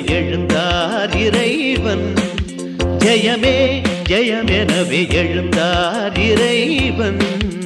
எழுந்தார் இறைவன் ஜெயமே ஜெயமெனவே எழுந்தார் இறைவன்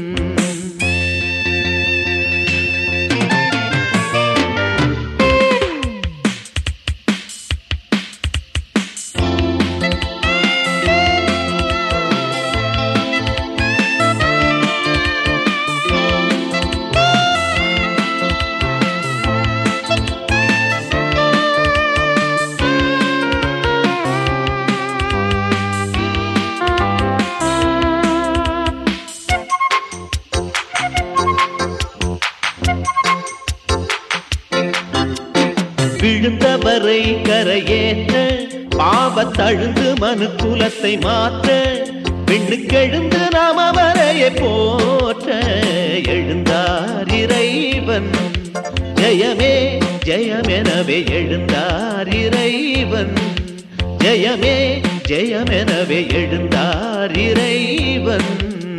விழுந்தவரை கரையேற்ற பாவத்தழுந்து மனு குலத்தை மாற்ற பெண்ணுக்கெழுந்து நாம வரையை போற்ற எழுந்தார் இறைவன் ஜெயமே ஜெயமெனவே எழுந்தார் இறைவன் ஜெயமே ஜெயமெனவே எழுந்தார் இறைவன்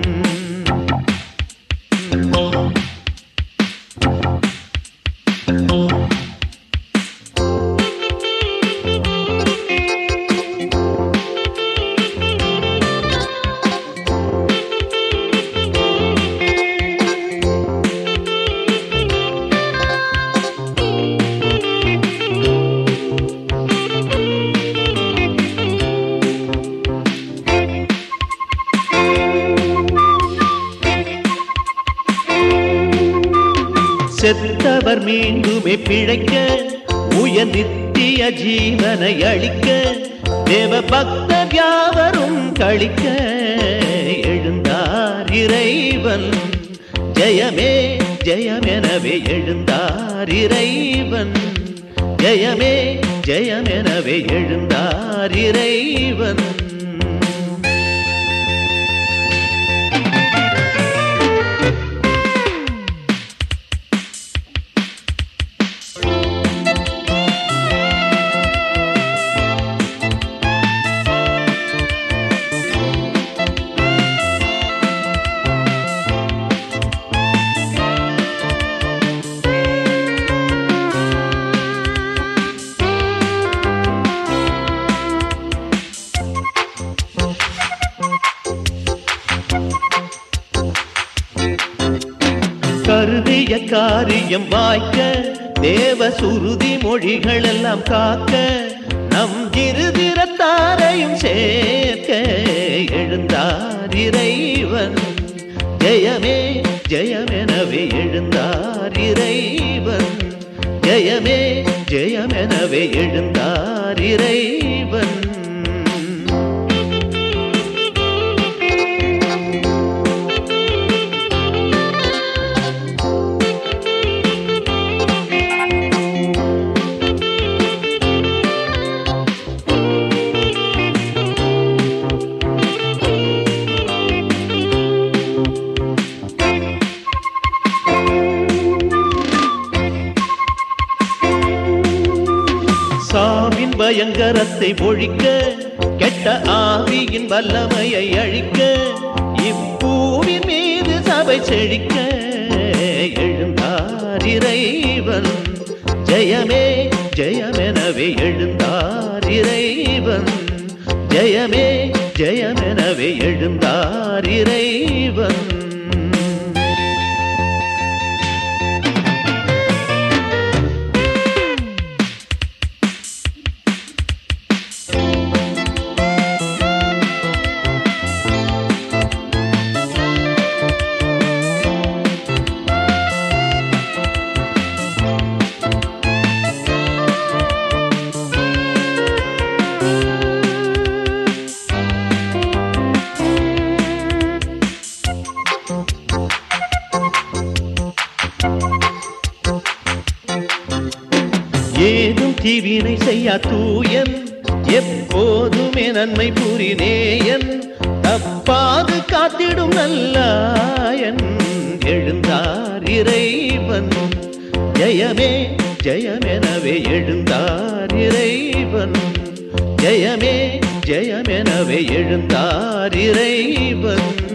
செத்தவர் மீண்டுமே பிழைக்க உயர் நித்திய ஜீவனை அளிக்க தேவ பக்தர் யாவரும் கழிக்க எழுந்தார் இறைவன் ஜெயமே ஜெயமெனவே எழுந்தார் இறைவன் ஜெயமே ஜெயமெனவே எழுந்தார் இறைவன் கருதிய காரியம் வாய்க்க தேவ சுருதி மொழிகள் எல்லாம் காக்க நம் இருதிரத்தாரையும் சேர்க்க எழுந்தார் இறைவன் ஜெயமே ஜெயமெனவே எழுந்தார் இறைவன் ஜெயமே ஜெயமெனவே எழுந்தார் இறைவன் சாவின் பயங்கரத்தை ஒழிக்க கெட்ட ஆவியின் வல்லமையை அழிக்க இப்பூவின் மீது சபை செழிக்க எழுந்தார் இறைவன் ஜெயமே ஜெயமெனவே எழுந்தார் இறைவன் ஜெயமே ஜெயமெனவே எழுந்தார் இறைவன் ஏதும் தீவினை செய்யா தூயன் எப்போதுமே நன்மை புரிநேயன் தப்பாது காத்திடும் நல்லாயன் எழுந்தார் இறைவன் ஜெயமே ஜெயமெனவே எழுந்தார் இறைவன் ஜெயமே ஜெயமெனவே எழுந்தார் இறைவன்